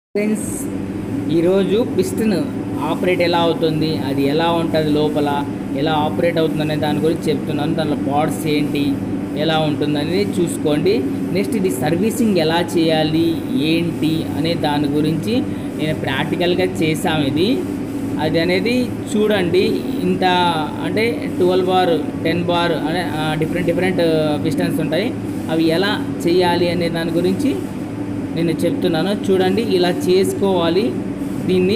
friends ఈరోజు piston operate ఎలా అవుతుంది అది ఎలా ఉంటుంది లోపల ఎలా ఆపరేట్ అవుతుంది అనే దాని గురించి చెప్తున్నాను దానిలో పార్ట్స్ ఏంటి ఎలా ఉంటుంది అనేది చూసుకోండి నెక్స్ట్ ఇది సర్వీసింగ్ ఎలా చేయాలి ఏంటి అనే దాని గురించి నేను ప్రాక్టికల్గా చేసాము ఇది అది అనేది చూడండి ఇంత అంటే ట్వెల్వ్ బార్ టెన్ బార్ అనే డిఫరెంట్ డిఫరెంట్ పిస్టన్స్ ఉంటాయి అవి ఎలా చేయాలి అనే దాని గురించి నేను చెప్తున్నాను చూడండి ఇలా చేసుకోవాలి దీన్ని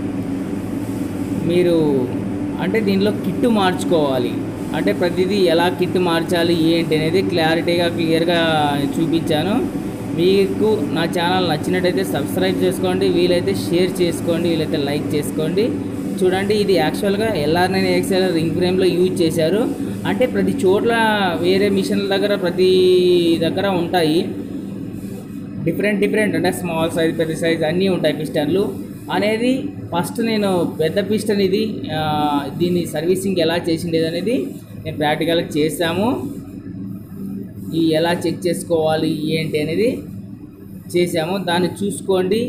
మీరు అంటే దీనిలో కిట్టు మార్చుకోవాలి అంటే ప్రతిదీ ఎలా కిట్టు మార్చాలి ఏంటి అనేది క్లారిటీగా క్లియర్గా చూపించాను మీకు నా ఛానల్ నచ్చినట్టయితే సబ్స్క్రైబ్ చేసుకోండి వీలైతే షేర్ చేసుకోండి వీలైతే లైక్ చేసుకోండి చూడండి ఇది యాక్చువల్గా ఎల్ఆర్ నైన్ ఎక్స్ఎల్ రింగ్ ఫ్రేమ్లో యూజ్ చేశారు అంటే ప్రతి చోట్ల వేరే మిషన్ల దగ్గర ప్రతి దగ్గర ఉంటాయి డిఫరెంట్ డిఫరెంట్ అంటే స్మాల్ సైజ్ పెద్ద సైజ్ అన్నీ ఉంటాయి పిస్టన్లు అనేది ఫస్ట్ నేను పెద్ద పిస్టన్ ఇది ఆ, దీన్ని సర్వీసింగ్ ఎలా చేసిండేది అనేది నేను ప్రాక్టికల్గా చేసాము ఈ ఎలా చెక్ చేసుకోవాలి ఏంటి అనేది చేసాము దాన్ని చూసుకోండి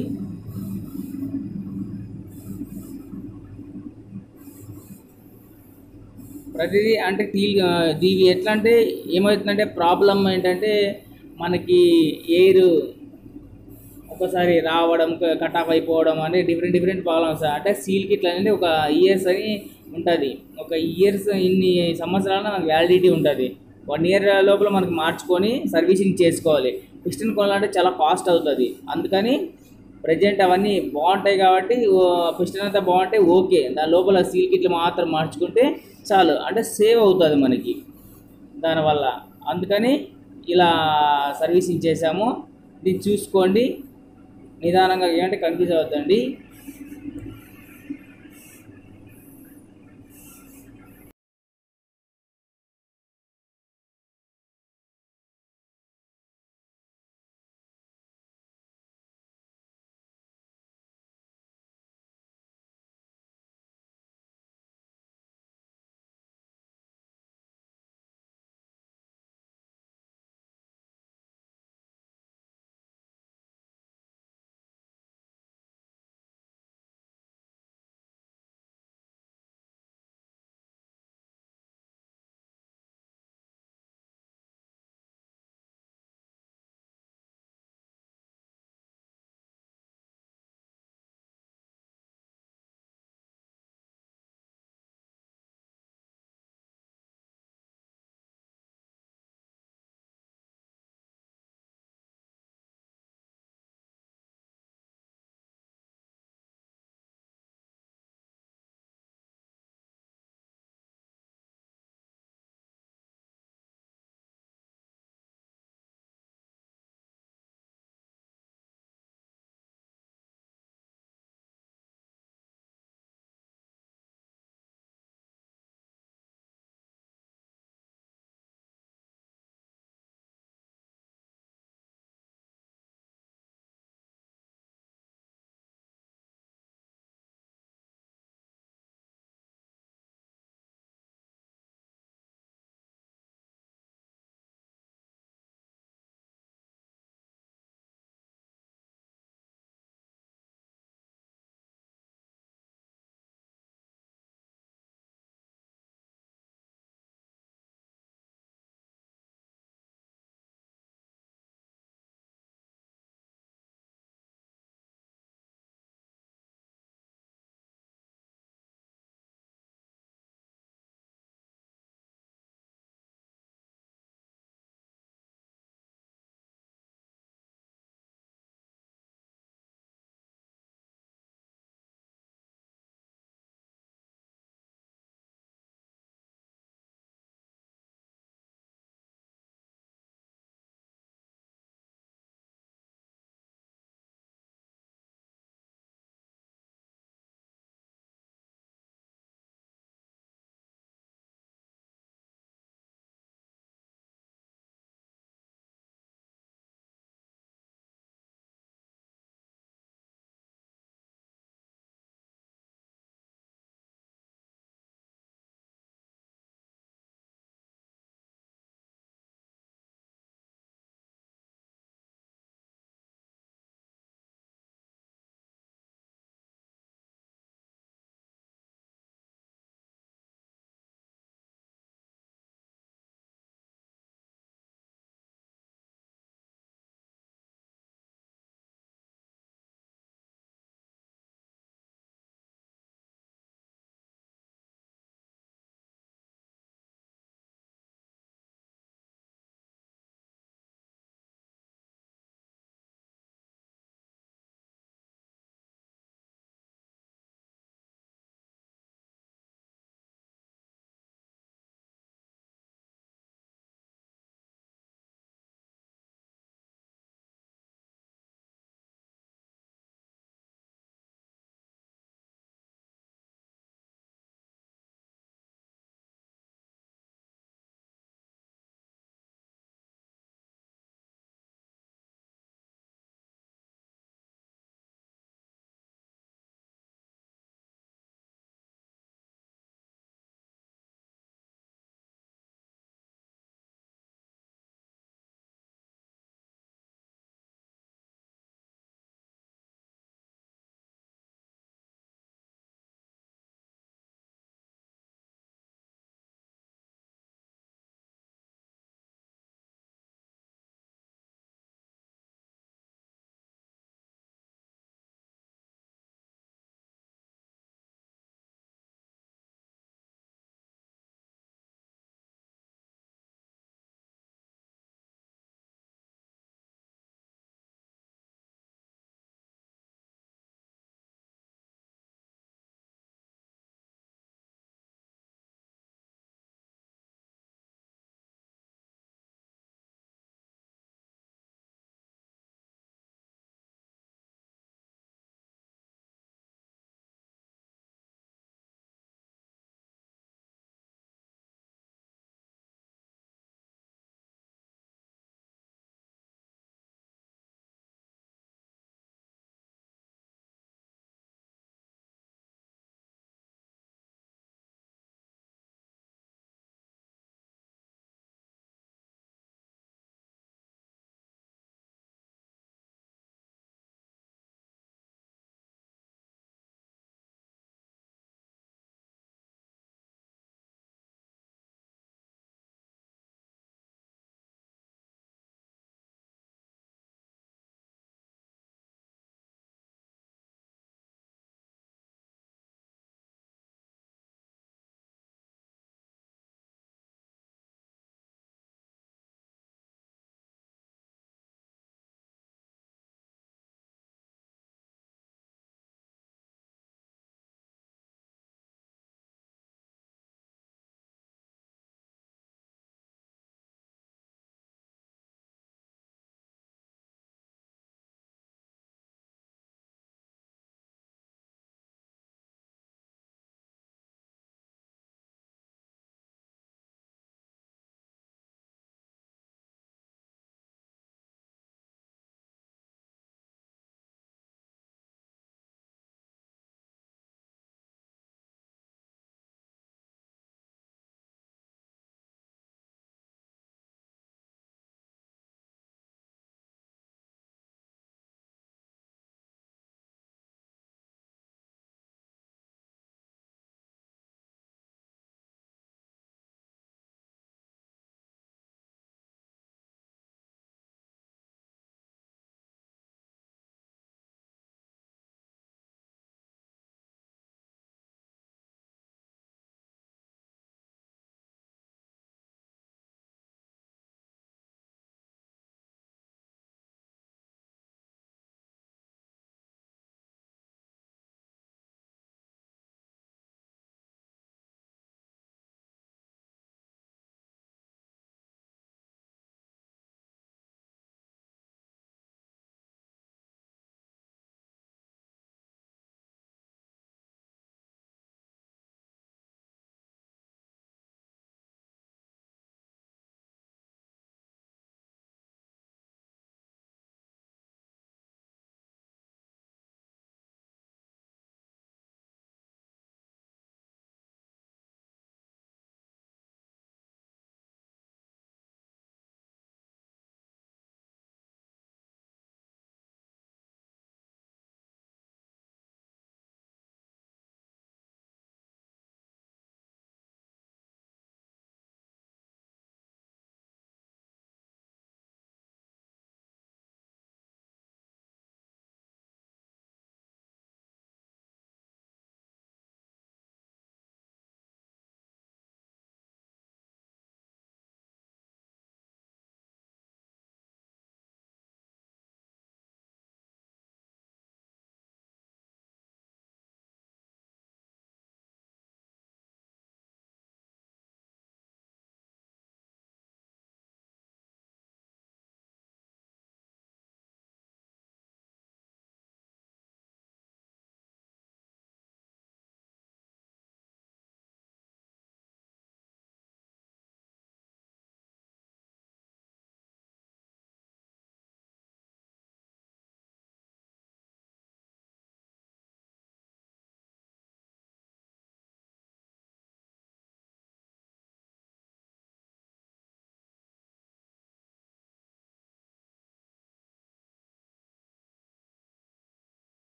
ప్రతిదీ అంటే టీల్ దీవి ఎట్లా అంటే ఏమవుతుందంటే ప్రాబ్లం ఏంటంటే మనకి ఎయిర్ ఒకసారి రావడం కట్ ఆఫ్ అయిపోవడం అనే డిఫరెంట్ డిఫరెంట్ ప్రాబ్లమ్స్ అంటే సీల్కి ఇట్లా అనేది ఒక ఇయర్స్ అని ఉంటుంది ఒక ఇయర్స్ ఇన్ని సంవత్సరాల మనకు వ్యాలిడిటీ ఉంటుంది వన్ ఇయర్ లోపల మనకి మార్చుకొని సర్వీసింగ్ చేసుకోవాలి పిస్టన్ కొనాలంటే చాలా కాస్ట్ అవుతుంది అందుకని ప్రజెంట్ అవన్నీ బాగుంటాయి కాబట్టి పిస్టన్ అంతా బాగుంటే ఓకే దాని లోపల సీల్ కిట్లు మాత్రం మార్చుకుంటే చాలు అంటే సేవ్ అవుతుంది మనకి దానివల్ల అందుకని ఇలా సర్వీసింగ్ చేసాము ఇది చూసుకోండి నిదానంగా ఏంటంటే కన్ఫ్యూజ్ అవుతుందండి